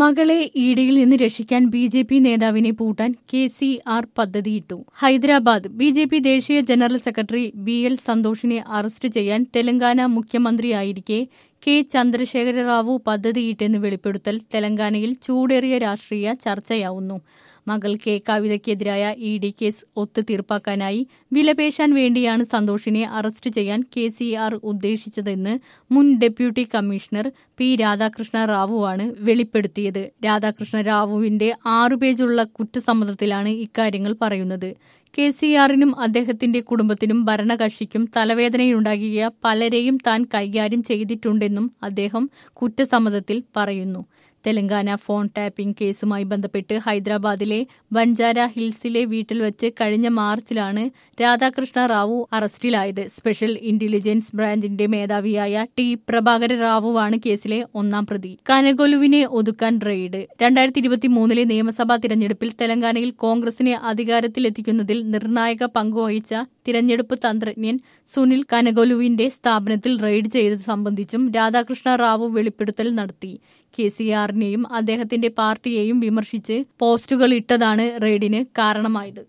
മകളെ ഈടിയിൽ നിന്ന് രക്ഷിക്കാൻ ബി ജെ പി നേതാവിനെ പൂട്ടാൻ കെ സി ആർ പദ്ധതിയിട്ടു ഹൈദരാബാദ് ബി ജെ പി ദേശീയ ജനറൽ സെക്രട്ടറി ബി എൽ സന്തോഷിനെ അറസ്റ്റ് ചെയ്യാൻ തെലങ്കാന മുഖ്യമന്ത്രിയായിരിക്കെ കെ ചന്ദ്രശേഖര റാവു പദ്ധതിയിട്ടെന്ന് വെളിപ്പെടുത്തൽ തെലങ്കാനയിൽ ചൂടേറിയ രാഷ്ട്രീയ ചർച്ചയാവുന്നു മകൾ കെ കവിതയ്ക്കെതിരായ ഇ ഡി കേസ് ഒത്തുതീർപ്പാക്കാനായി വിലപേശാൻ വേണ്ടിയാണ് സന്തോഷിനെ അറസ്റ്റ് ചെയ്യാൻ കെ സി ആർ ഉദ്ദേശിച്ചതെന്ന് മുൻ ഡെപ്യൂട്ടി കമ്മീഷണർ പി രാധാകൃഷ്ണ റാവുവാണ് വെളിപ്പെടുത്തിയത് രാധാകൃഷ്ണ റാവുവിന്റെ ആറു പേജുള്ള കുറ്റസമ്മതത്തിലാണ് ഇക്കാര്യങ്ങൾ പറയുന്നത് കെ സി ആറിനും അദ്ദേഹത്തിന്റെ കുടുംബത്തിനും ഭരണകക്ഷിക്കും തലവേദനയുണ്ടാക്കിയ പലരെയും താൻ കൈകാര്യം ചെയ്തിട്ടുണ്ടെന്നും അദ്ദേഹം കുറ്റസമ്മതത്തിൽ പറയുന്നു തെലങ്കാന ഫോൺ ടാപ്പിംഗ് കേസുമായി ബന്ധപ്പെട്ട് ഹൈദരാബാദിലെ ബഞ്ചാര ഹിൽസിലെ വീട്ടിൽ വെച്ച് കഴിഞ്ഞ മാർച്ചിലാണ് രാധാകൃഷ്ണ റാവു അറസ്റ്റിലായത് സ്പെഷ്യൽ ഇന്റലിജൻസ് ബ്രാഞ്ചിന്റെ മേധാവിയായ ടി പ്രഭാകര റാവുവാണ് കേസിലെ ഒന്നാം പ്രതി കനഗൊലുവിനെ ഒതുക്കാൻ റെയ്ഡ് രണ്ടായിരത്തി ഇരുപത്തി മൂന്നിലെ നിയമസഭാ തിരഞ്ഞെടുപ്പിൽ തെലങ്കാനയിൽ കോൺഗ്രസിനെ അധികാരത്തിലെത്തിക്കുന്നതിൽ നിർണായക പങ്കുവഹിച്ച തിരഞ്ഞെടുപ്പ് തന്ത്രജ്ഞൻ സുനിൽ കനഗൊലുവിന്റെ സ്ഥാപനത്തിൽ റെയ്ഡ് ചെയ്തത് സംബന്ധിച്ചും രാധാകൃഷ്ണ റാവു വെളിപ്പെടുത്തൽ നടത്തി കെ സി ആറിനെയും അദ്ദേഹത്തിന്റെ പാർട്ടിയെയും വിമർശിച്ച് പോസ്റ്റുകൾ ഇട്ടതാണ് റെയ്ഡിന് കാരണമായത്